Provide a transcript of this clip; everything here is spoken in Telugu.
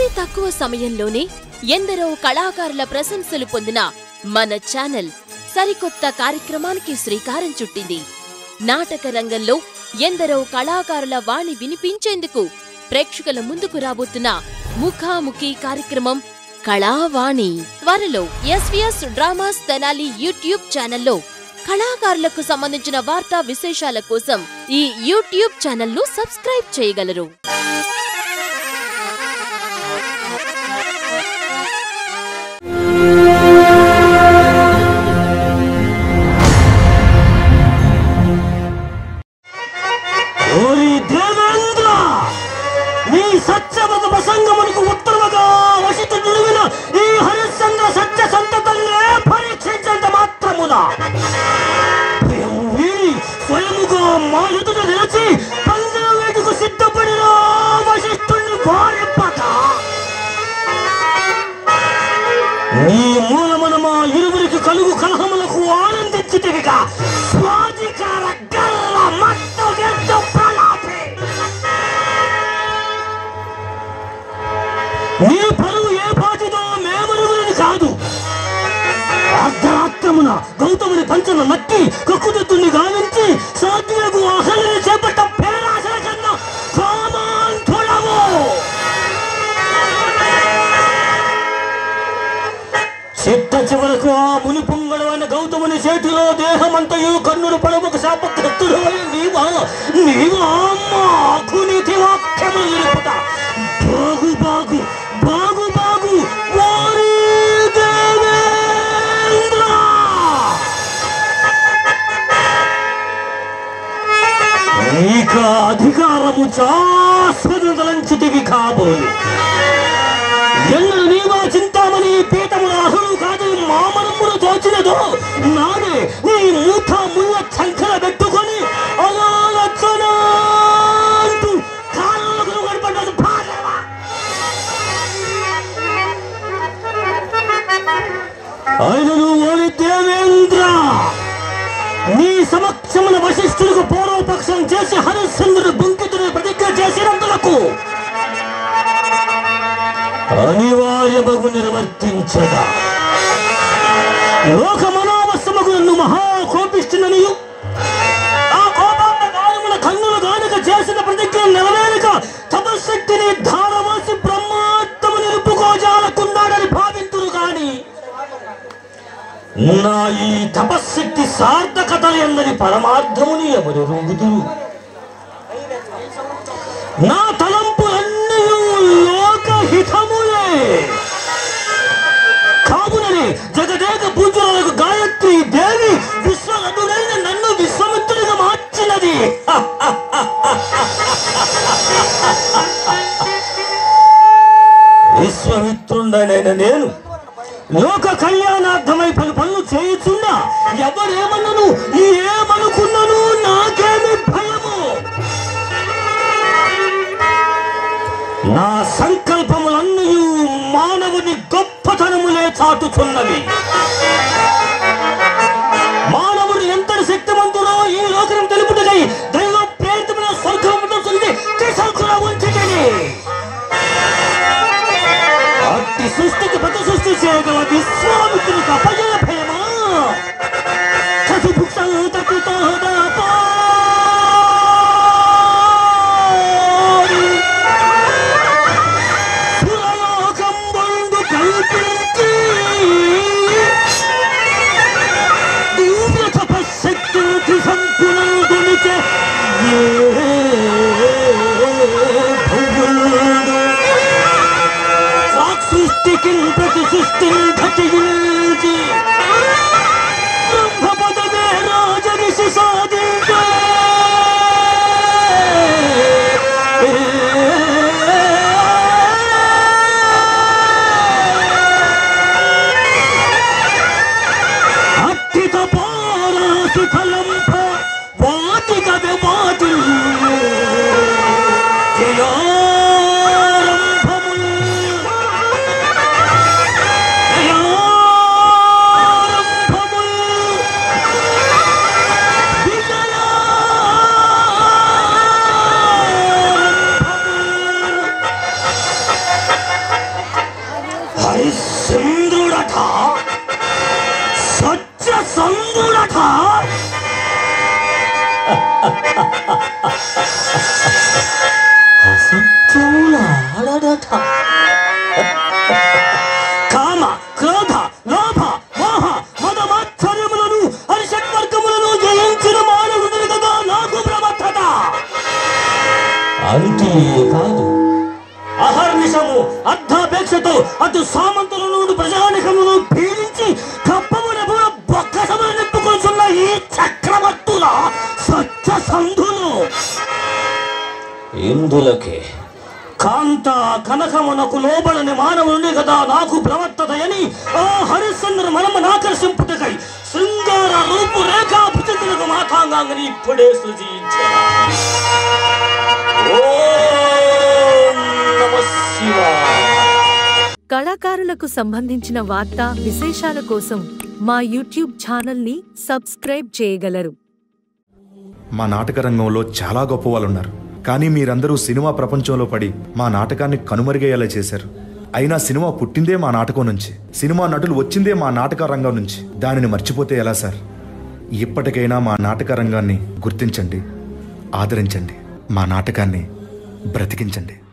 అతి తక్కువ సమయంలోనే ఎందరో కళాకారుల ప్రశంసలు పొందిన మన ఛానల్ సరికొత్త కార్యక్రమానికి శ్రీకారం చుట్టింది నాటక రంగంలో ఎందరో కళాకారుల వాణి వినిపించేందుకు ప్రేక్షకుల ముందుకు రాబోతున్న ముఖాముఖి కార్యక్రమం కళావాణి త్వరలో ఎస్వీఎస్ డ్రామాస్ తెనాలి యూట్యూబ్ ఛానల్లో కళాకారులకు సంబంధించిన వార్తా విశేషాల కోసం ఈ యూట్యూబ్ ఛానల్ను సబ్స్క్రైబ్ చేయగలరు ఓరి దేవేంద్ర నీ సత్యవత ప్రసంగమునకు ఉత్తరముగా వసిత నిలువిన ఈ హరిశ్చంద్ర సత్య సంతతంగా పరీక్షించంత మాత్రమున భయము వీడి స్వయముగా మా ఎదుట నిలిచి పందెం వేటుకు సిద్ధపడిన వశిష్ఠుని వారింపక నీ మూలమున మా ఇరువురికి కలుగు కలహములకు ఆనందించితివిగా స్వాధికార గల్ల మత్తు గెద్దు ప్రలాపి నీ పరువు ఏ పాటిదో మేమరుగురిని కాదు అర్ధరాత్రమున గౌతముని పంచన నక్కి కక్కుదిద్దుని గావించి సాధ్యకు అహలిని చేపట్ట పేరాశల కన్నా కామాంతుడవు చిట్ట చివరకు ఆ ముని పొంగళమైన గౌతముని చేతిలో దేహమంతయు కన్నుడు పడముకు శాపగ్రస్తుడు నీవా నీవా మాకునితి వాక్యములు నిలుపుట బాగు బాగు బాగు బాగు వారి దేవేంద్ర నీక అధికారము శాశ్వతలంచితివి కాబోలు ఎన్నడు నీవా చింతామణి పీఠముల అర్హులు కాదు మామనములు దోచినదో నాడే నీ మూఠ ముళ్ళ చంకల పెట్టుకొని అలా లచ్చన అంటూ కాళ్ళకు కనపడ్డది భార్యవా ఆయనను ఓరి దేవేంద్ర నీ సమక్షమున వశిష్ఠులకు పూర్వపక్షం చేసి హరిశ్చంద్రుడు బుంకితుని ప్రతిజ్ఞ చేసినందులకు అనివార్యమగు నిర్వర్తించగా లోక మనోవశముకు నన్ను మహా కోపిస్తున్ననియు ఆ కోపాంత గాయముల కన్నుల గానుక చేసిన ప్రతిజ్ఞ నెరవేరక తపశక్తిని ధారవాసి బ్రహ్మాత్మము నిలుపుకోజాలకున్నాడని భావింతురు గాని నా ఈ తపశక్తి సార్థకత ఎందని పరమార్థముని ఎవరు రుగుదురు నా తలంపులన్నీ లోకహితములే కావుననే జగదేక పూజలకు గాయత్రి దేవి విశ్వనటుడైన నన్ను విశ్వమిత్రుడిగా మార్చినది విశ్వమిత్రుండనైన నేను లోక కళ్యాణార్థమై పలు పనులు చేయుచున్నా ఎవరేమన్నను ఈ ఏమనుకున్నను నాకేమి భయము నా సంకల్పములన్నీ మానవుని గొప్పతనములే చాటుచున్నవి మానవుడు ఎంతటి శక్తివంతుడో ఈ లోకం తెలుపుటకై దైవ ప్రేరితమైన స్వర్గముతో చదివి త్రిశంకుల ఉంచితిని అట్టి సృష్టికి ప్రతి సృష్టి చేయగల విశ్వామిత్రునికి అపజయ భయమా చతుభుక్షం తక్కుతో సురలోకంబుండు కల్పించి దివ్య తపశక్తి సంకులందునిచే ఏ భువుండు సృష్టికి ప్రతి సృష్టిని ఘటించి హరిశ్చంద్రుడట సత్యసంధుడట అసత్యముల ఆడడట కామ క్రోధ లోభ మోహ మదమాశ్చర్యములను హరిషట్వర్గములను జయించిన మానవుడు కదా నాకు ప్రమత్తత అంతే కాదు అహర్నిశము అర్ధాపేక్షతో అటు సామంతులను ప్రజానికమును పీడించి కప్పమున బొక్కసములు నింపుకొస్తున్న ఈ చక్రవర్తుల సత్య సంధులు ఇందులకే కాంత కనకమునకు లోబడని మానవుని కదా నాకు ప్రవర్తతయని ఆ హరిశ్చంద్ర మనము ఆకర్షింపుటకై శృంగార రూపు రేఖా భుజతులకు మాతాంగాంగని ఇప్పుడే సృజించాను ఓం నమః శివాయ కళాకారులకు సంబంధించిన వార్తా విశేషాల కోసం మా యూట్యూబ్ ఛానల్ని సబ్స్క్రైబ్ చేయగలరు మా నాటక రంగంలో చాలా గొప్ప వాళ్ళు ఉన్నారు కానీ మీరందరూ సినిమా ప్రపంచంలో పడి మా నాటకాన్ని కనుమరుగయ్యేలా చేశారు అయినా సినిమా పుట్టిందే మా నాటకం నుంచి సినిమా నటులు వచ్చిందే మా నాటక రంగం నుంచి దానిని మర్చిపోతే ఎలా సార్ ఇప్పటికైనా మా నాటక రంగాన్ని గుర్తించండి ఆదరించండి మా నాటకాన్ని బ్రతికించండి